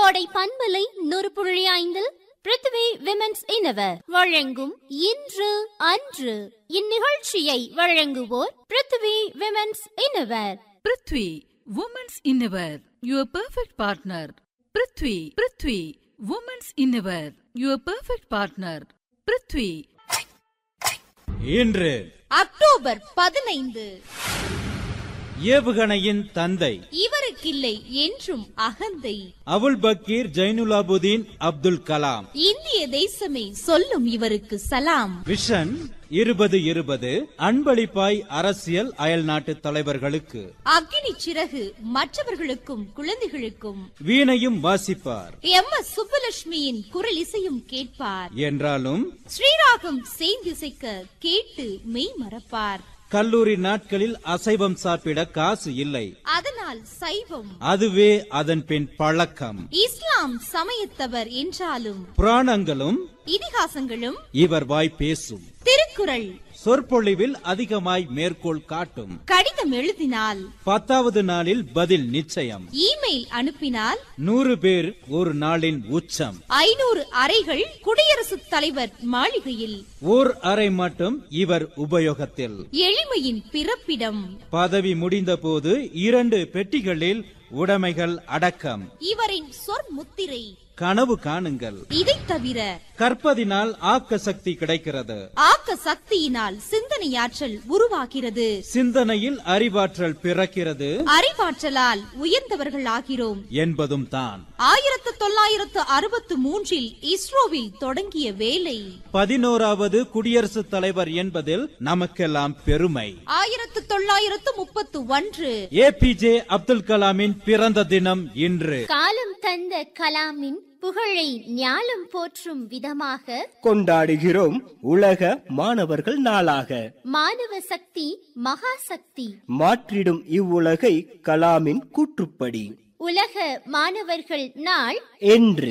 கோடை பண்பலை நூறு புள்ளி ஐந்தில் பிருத்வி விமென்ஸ் இனவர் வழங்கும் இன்று அன்று இந்நிகழ்ச்சியை வழங்குவோர் Prithvi women's innerwear Prithvi women's innerwear your perfect partner Prithvi Prithvi women's innerwear your perfect partner Prithvi இன்று அக்டோபர் பதினைந்து ஏவுகணையின் தந்தை இவருக்கில்லை என்றும் அகந்தை அபுல் பக்கீர் ஜைனுலாபுதீன் அப்துல் கலாம் இந்திய தேசமே சொல்லும் இவருக்கு சலாம் விஷன் இருபது இருபது அன்பளிப்பாய் அரசியல் அயல் நாட்டு தலைவர்களுக்கு அக்னி சிறகு மற்றவர்களுக்கும் குழந்தைகளுக்கும் வீணையும் வாசிப்பார் எம் எஸ் சுப்புலட்சுமியின் குரல் இசையும் கேட்பார் என்றாலும் ஸ்ரீராகம் செய்திசைக்க கேட்டு மெய் மறப்பார் கல்லூரி நாட்களில் அசைவம் சாப்பிட காசு இல்லை அதனால் சைவம் அதுவே அதன் பின் பழக்கம் இஸ்லாம் சமயத்தவர் என்றாலும் புராணங்களும் இதிகாசங்களும் இவர் வாய் பேசும் திருக்குறள் சொற்பொழிவில் அதிகமாய் மேற்கோள் காட்டும் கடிதம் எழுதினால் பத்தாவது நாளில் பதில் நிச்சயம் இமெயில் அனுப்பினால் நூறு பேர் ஒரு நாளின் உச்சம் ஐநூறு அறைகள் குடியரசுத் தலைவர் மாளிகையில் ஓர் அறை மட்டும் இவர் உபயோகத்தில் எளிமையின் பிறப்பிடம் பதவி முடிந்தபோது இரண்டு பெட்டிகளில் உடைமைகள் அடக்கம் இவரின் சொற்முத்திரை கனவு காணுங்கள் இதைத் தவிர கற்பதினால் ஆக்க சக்தி கிடைக்கிறது ஆக்க சக்தியினால் சிந்தனையாற்றல் உருவாகிறது சிந்தனையில் அறிவாற்றல் பிறக்கிறது அறிவாற்றலால் உயர்ந்தவர்கள் ஆகிறோம் என்பதும் தான் ஆயிரத்து தொள்ளாயிரத்து அறுபத்து மூன்றில் இஸ்ரோவில் தொடங்கிய வேலை பதினோராவது குடியரசுத் தலைவர் என்பதில் நமக்கெல்லாம் பெருமை ஆயிரத்து தொள்ளாயிரத்து முப்பத்து ஒன்று ஏபிஜே அப்துல் கலாமின் பிறந்த தினம் இன்று காலம் தந்த கலாமின் புகழை ஞாலம் போற்றும் விதமாக கொண்டாடுகிறோம் உலக மாணவர்கள் நாளாக மாணவ சக்தி மகா சக்தி மாற்றிடும் இவ்வுலகை கலாமின் கூற்றுப்படி உலக மாணவர்கள் நாள் என்று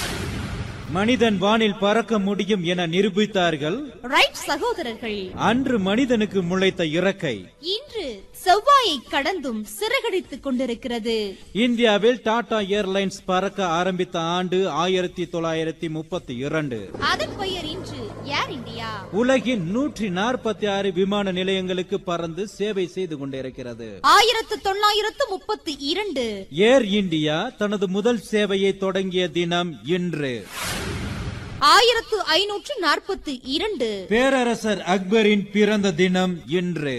மனிதன் வானில் பறக்க முடியும் என நிரூபித்தார்கள் ரைட் சகோதரர்கள் அன்று மனிதனுக்கு முளைத்த இறக்கை இன்று செவ்வாயை கடந்தும் சிறகடித்துக் கொண்டிருக்கிறது இந்தியாவில் டாடா ஏர்லைன்ஸ் பறக்க ஆரம்பித்த ஆண்டு ஆயிரத்தி தொள்ளாயிரத்தி முப்பத்தி இரண்டு அதன் பெயர் இன்று ஏர் இந்தியா உலகின் நூற்றி நாற்பத்தி ஆறு விமான நிலையங்களுக்கு பறந்து சேவை செய்து கொண்டிருக்கிறது ஆயிரத்து தொள்ளாயிரத்து முப்பத்தி இரண்டு ஏர் இந்தியா தனது முதல் சேவையை தொடங்கிய தினம் இன்று ஆயிரத்து ஐநூற்று நாற்பத்தி இரண்டு பேரரசர் அக்பரின் பிறந்த தினம் இன்று